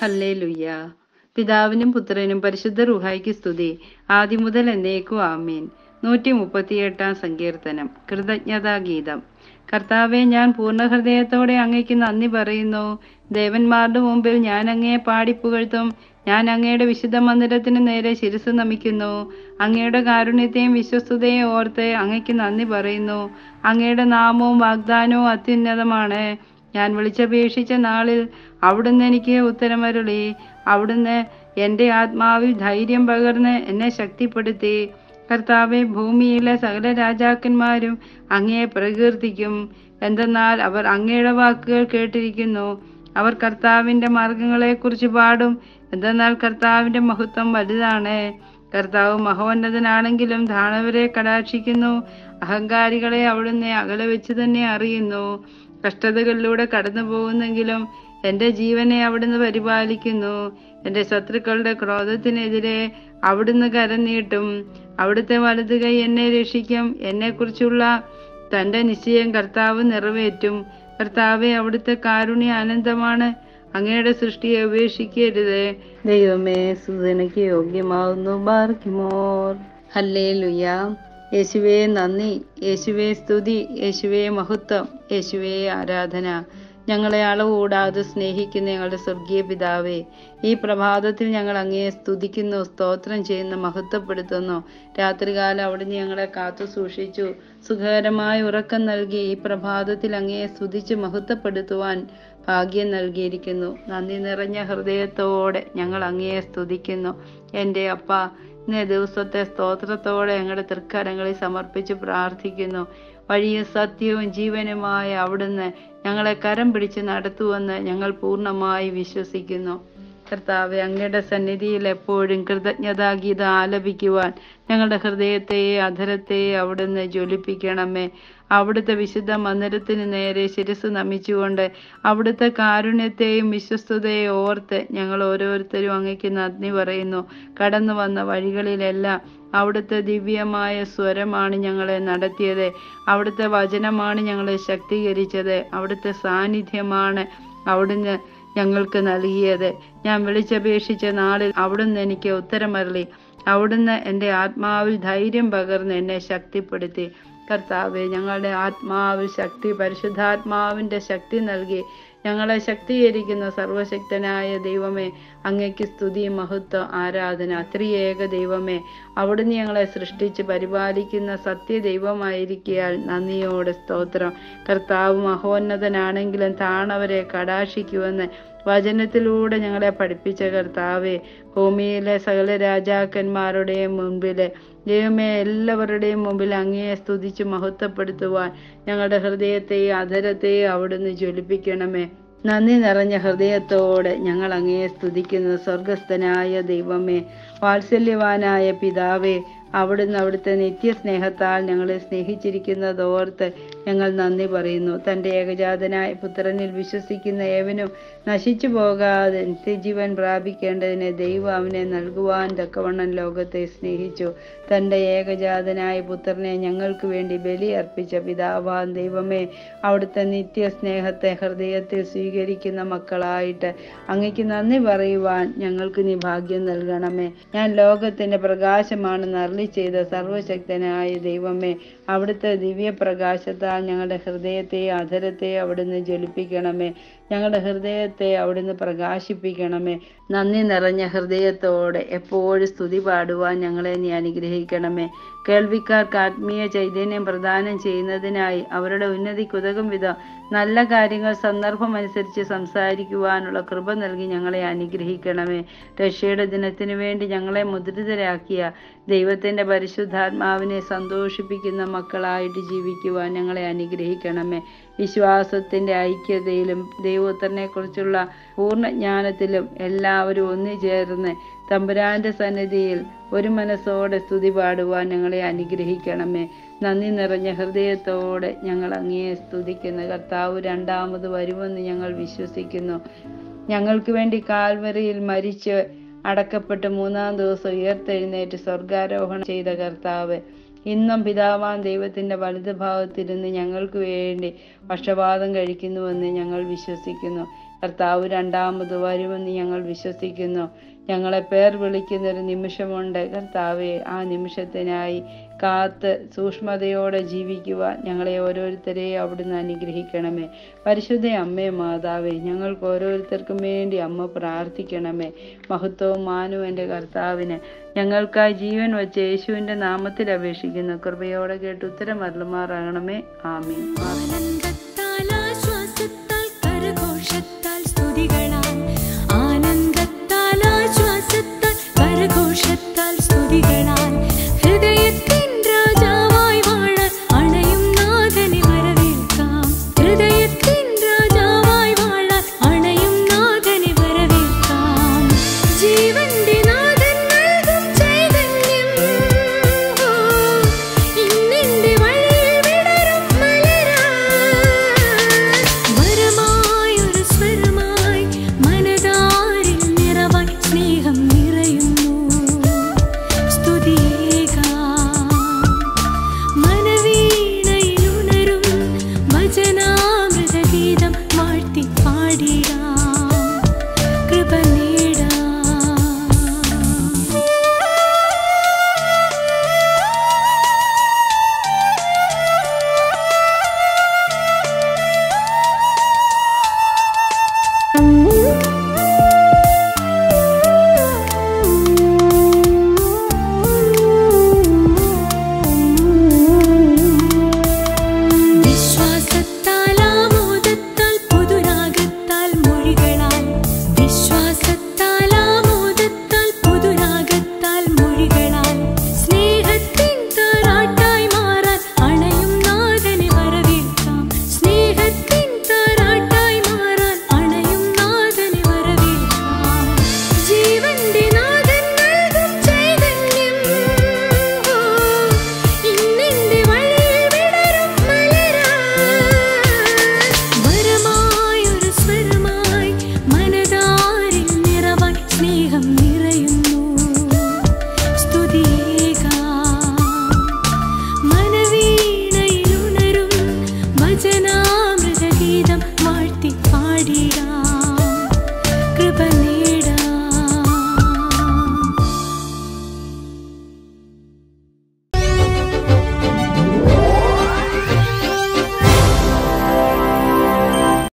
ഹല്ലേ ലുയ്യ പിതാവിനും പുത്രനും പരിശുദ്ധ റുഹായ്ക്ക് സ്തുതി ആദ്യം മുതൽ എന്നേക്കും ആമീൻ നൂറ്റി മുപ്പത്തിയെട്ടാം സങ്കീർത്തനം കൃതജ്ഞതാ ഗീതം കർത്താവെ ഞാൻ പൂർണ്ണ ഹൃദയത്തോടെ അങ്ങയ്ക്ക് നന്ദി പറയുന്നു ദേവന്മാരുടെ മുമ്പിൽ ഞാൻ അങ്ങയെ പാടിപ്പുകഴ്ത്തും ഞാൻ അങ്ങയുടെ വിശുദ്ധ മന്ദിരത്തിന് നേരെ ശിരസ് നമിക്കുന്നു അങ്ങയുടെ കാരുണ്യത്തെയും വിശ്വസ്തതയും ഓർത്ത് അങ്ങയ്ക്ക് നന്ദി പറയുന്നു അങ്ങയുടെ നാമവും വാഗ്ദാനവും അത്യുന്നതമാണ് ഞാൻ വിളിച്ചപേക്ഷിച്ച നാളിൽ അവിടുന്ന് എനിക്ക് ഉത്തരമരുളി അവിടുന്ന് എൻ്റെ ആത്മാവിൽ ധൈര്യം പകർന്ന് എന്നെ ശക്തിപ്പെടുത്തി കർത്താവെ ഭൂമിയിലെ സകല രാജാക്കന്മാരും അങ്ങയെ പ്രകീർത്തിക്കും എന്തെന്നാൽ അവർ അങ്ങയുടെ വാക്കുകൾ കേട്ടിരിക്കുന്നു അവർ കർത്താവിൻ്റെ മാർഗങ്ങളെക്കുറിച്ച് പാടും എന്തെന്നാൽ കർത്താവിൻ്റെ മഹത്വം വലുതാണ് കർത്താവ് മഹോന്നതനാണെങ്കിലും താണവരെ കടാക്ഷിക്കുന്നു അഹങ്കാരികളെ അവിടുന്ന് അകലെ വെച്ച് തന്നെ അറിയുന്നു കഷ്ടതകളിലൂടെ കടന്നു പോകുന്നെങ്കിലും എൻ്റെ ജീവനെ അവിടുന്ന് പരിപാലിക്കുന്നു എൻ്റെ ശത്രുക്കളുടെ ക്രോധത്തിനെതിരെ അവിടുന്ന് കരം നീട്ടും അവിടുത്തെ വലത് കൈ എന്നെ രക്ഷിക്കും എന്നെക്കുറിച്ചുള്ള തൻ്റെ നിശ്ചയം കർത്താവ് നിറവേറ്റും കർത്താവെ അവിടുത്തെ കാരുണ്യ അനന്തമാണ് അങ്ങയുടെ സൃഷ്ടിയെ ഉപേക്ഷിക്കരുത് ദൈവമേ സുതനയ്ക്ക് യോഗ്യമാവുന്നു ബാർക്കിമോർ ഹല്ലേ ലുയ യേശുവേ നന്ദി യേശുവേ സ്തുതി യേശുവേ മഹത്വം യേശുവേ ആരാധന ഞങ്ങളെ അളവുകൂടാതെ സ്നേഹിക്കുന്ന ഞങ്ങളുടെ സ്വർഗീയ പിതാവേ ഈ പ്രഭാതത്തിൽ ഞങ്ങൾ അങ്ങയെ സ്തുതിക്കുന്നു സ്തോത്രം ചെയ്യുന്നു മഹത്വപ്പെടുത്തുന്നു രാത്രികാലം അവിടുന്ന് ഞങ്ങളെ കാത്തു സൂക്ഷിച്ചു സുഖകരമായ ഉറക്കം നൽകി ഈ പ്രഭാതത്തിൽ അങ്ങയെ സ്തുതിച്ച് മഹത്വപ്പെടുത്തുവാൻ ഭാഗ്യം നൽകിയിരിക്കുന്നു നന്ദി നിറഞ്ഞ ഹൃദയത്തോടെ ഞങ്ങൾ അങ്ങയെ സ്തുതിക്കുന്നു എൻ്റെ അപ്പ ഇന്നേ ദിവസത്തെ സ്തോത്രത്തോടെ ഞങ്ങളുടെ തൃക്കരങ്ങളിൽ സമർപ്പിച്ച് പ്രാർത്ഥിക്കുന്നു വഴിയും സത്യവും ജീവനുമായ അവിടുന്ന് ഞങ്ങളെ കരം പിടിച്ച് നടത്തുമെന്ന് ഞങ്ങൾ പൂർണ്ണമായി വിശ്വസിക്കുന്നു കർത്താവെ അങ്ങയുടെ സന്നിധിയിൽ എപ്പോഴും കൃതജ്ഞതാഗീതം ആലപിക്കുവാൻ ഞങ്ങളുടെ ഹൃദയത്തെ അധരത്തെ അവിടുന്ന് ജ്വലിപ്പിക്കണമേ അവിടുത്തെ വിശുദ്ധ മന്ദിരത്തിന് നേരെ ശിരസ് നമിച്ചുകൊണ്ട് അവിടുത്തെ കാരുണ്യത്തെയും വിശ്വസ്തതയെയും ഓർത്ത് ഞങ്ങൾ ഓരോരുത്തരും അങ്ങയ്ക്ക് നന്ദി പറയുന്നു കടന്നു വന്ന വഴികളിലെല്ലാം അവിടുത്തെ ദിവ്യമായ സ്വരമാണ് ഞങ്ങളെ നടത്തിയത് അവിടുത്തെ വചനമാണ് ഞങ്ങളെ ശക്തീകരിച്ചത് അവിടുത്തെ സാന്നിധ്യമാണ് അവിടുന്ന് ഞങ്ങൾക്ക് നൽകിയത് ഞാൻ വിളിച്ചപേക്ഷിച്ച നാളിൽ അവിടുന്ന് എനിക്ക് ഉത്തരമരളി അവിടുന്ന് എൻ്റെ ആത്മാവിൽ ധൈര്യം പകർന്ന് എന്നെ ശക്തിപ്പെടുത്തി കർത്താവെ ഞങ്ങളുടെ ആത്മാവിൽ ശക്തി പരിശുദ്ധാത്മാവിൻ്റെ ശക്തി നൽകി ഞങ്ങളെ ശക്തീകരിക്കുന്ന സർവശക്തനായ ദൈവമേ അങ്ങയ്ക്ക് സ്തുതി മഹത്വം ആരാധന ത്രിയേക ദൈവമേ അവിടുന്ന് ഞങ്ങളെ സൃഷ്ടിച്ച് പരിപാലിക്കുന്ന സത്യ ദൈവമായിരിക്കിയാൽ നന്ദിയോടെ സ്തോത്രം കർത്താവ് മഹോന്നതനാണെങ്കിലും താണവരെ കടാക്ഷിക്കുമെന്ന് വചനത്തിലൂടെ ഞങ്ങളെ പഠിപ്പിച്ച കർത്താവെ ഭൂമിയിലെ സകല രാജാക്കന്മാരുടെയും മുൻപില് ദൈവമേ എല്ലാവരുടെയും മുമ്പിൽ അങ്ങയെ സ്തുതിച്ച് മഹത്വപ്പെടുത്തുവാൻ ഞങ്ങളുടെ ഹൃദയത്തെയും അധരത്തെയും അവിടുന്ന് ജ്വലിപ്പിക്കണമേ നന്ദി നിറഞ്ഞ ഹൃദയത്തോടെ ഞങ്ങൾ അങ്ങയെ സ്തുതിക്കുന്നു സ്വർഗസ്ഥനായ ദൈവമേ വാത്സല്യവാനായ പിതാവേ അവിടുന്ന് അവിടുത്തെ നിത്യസ്നേഹത്താൽ ഞങ്ങളെ സ്നേഹിച്ചിരിക്കുന്നതോർത്ത് ഞങ്ങൾ നന്ദി പറയുന്നു തൻ്റെ ഏകജാതനായ പുത്രനിൽ വിശ്വസിക്കുന്ന ഏവനും നശിച്ചു പോകാതെ നിത്യജീവൻ പ്രാപിക്കേണ്ടതിന് ദൈവം അവനെ നൽകുവാൻ തക്കവണ്ണം ലോകത്തെ സ്നേഹിച്ചു തൻ്റെ ഏകജാതനായ പുത്രനെ ഞങ്ങൾക്ക് വേണ്ടി ബലി അർപ്പിച്ച പിതാവാൻ ദൈവമേ അവിടുത്തെ നിത്യസ്നേഹത്തെ ഹൃദയത്തിൽ സ്വീകരിക്കുന്ന മക്കളായിട്ട് അങ്ങയ്ക്ക് നന്ദി പറയുവാൻ ഞങ്ങൾക്ക് നീ ഭാഗ്യം നൽകണമേ ഞാൻ ലോകത്തിൻ്റെ പ്രകാശമാണെന്ന് അരളി ചെയ്ത സർവശക്തനായ ദൈവമേ അവിടുത്തെ ദിവ്യപ്രകാശത്താൽ ഞങ്ങളുടെ ഹൃദയത്തെ അധരത്തെ അവിടുന്ന് ജ്വലിപ്പിക്കണമേ ഞങ്ങളുടെ ഹൃദയത്തെ അവിടുന്ന് പ്രകാശിപ്പിക്കണമേ നന്ദി നിറഞ്ഞ ഹൃദയത്തോടെ എപ്പോഴും സ്തുതി പാടുവാൻ ഞങ്ങളെ നീ അനുഗ്രഹിക്കണമേ കേൾവിക്കാർക്ക് ആത്മീയ ചൈതന്യം പ്രദാനം ചെയ്യുന്നതിനായി അവരുടെ ഉന്നതിക്കുതകും വിധം നല്ല കാര്യങ്ങൾ സന്ദർഭമനുസരിച്ച് സംസാരിക്കുവാനുള്ള കൃപ നൽകി ഞങ്ങളെ അനുഗ്രഹിക്കണമേ രക്ഷയുടെ ദിനത്തിനു വേണ്ടി ഞങ്ങളെ മുദ്രിതരാക്കിയ ദൈവത്തിൻ്റെ പരിശുദ്ധാത്മാവിനെ സന്തോഷിപ്പിക്കുന്ന മക്കളായിട്ട് ജീവിക്കുവാൻ ഞങ്ങളെ അനുഗ്രഹിക്കണമേ വിശ്വാസത്തിൻ്റെ ഐക്യതയിലും ദൈവോത്തരനെ കുറിച്ചുള്ള പൂർണ്ണ ജ്ഞാനത്തിലും എല്ലാവരും ഒന്നുചേർന്ന് തമ്പുരാന്റെ സന്നിധിയിൽ ഒരു മനസ്സോടെ സ്തുതി പാടുവാൻ ഞങ്ങളെ അനുഗ്രഹിക്കണമേ നന്ദി നിറഞ്ഞ ഹൃദയത്തോടെ ഞങ്ങൾ അങ്ങയെ സ്തുതിക്കുന്നു കർത്താവ് രണ്ടാമത് വരുമെന്ന് ഞങ്ങൾ വിശ്വസിക്കുന്നു ഞങ്ങൾക്ക് വേണ്ടി കാൽവറിയിൽ മരിച്ച് അടക്കപ്പെട്ട് മൂന്നാം ദിവസം ഉയർത്തെഴുന്നേറ്റ് സ്വർഗാരോഹണം ചെയ്ത കർത്താവ് ഇന്നും പിതാവാൻ ദൈവത്തിൻ്റെ വലതുഭാഗത്തിരുന്ന് ഞങ്ങൾക്ക് വേണ്ടി പക്ഷപാതം കഴിക്കുന്നുവെന്ന് ഞങ്ങൾ വിശ്വസിക്കുന്നു കർത്താവ് രണ്ടാമത് വരുമെന്ന് ഞങ്ങൾ വിശ്വസിക്കുന്നു ഞങ്ങളെ പേർ വിളിക്കുന്ന ഒരു നിമിഷമുണ്ട് കർത്താവെ ആ നിമിഷത്തിനായി കാത്ത് സൂക്ഷ്മതയോടെ ജീവിക്കുവാൻ ഞങ്ങളെ ഓരോരുത്തരെയും അവിടുന്ന് അനുഗ്രഹിക്കണമേ പരിശുദ്ധ അമ്മേ മാതാവേ ഞങ്ങൾക്ക് ഓരോരുത്തർക്കും വേണ്ടി അമ്മ പ്രാർത്ഥിക്കണമേ മഹത്വവും മാനവും എൻ്റെ കർത്താവിന് ഞങ്ങൾക്കായി ജീവൻ വെച്ച് യേശുവിൻ്റെ നാമത്തിൽ അപേക്ഷിക്കുന്നു കൃപയോടെ കേട്ട് ഉത്തരം അരുളുമാറാകണമേ ആമീൻ ആനന്ദത്താൽ ആശ്വാസത്താൽ കരഘോഷത്താൽ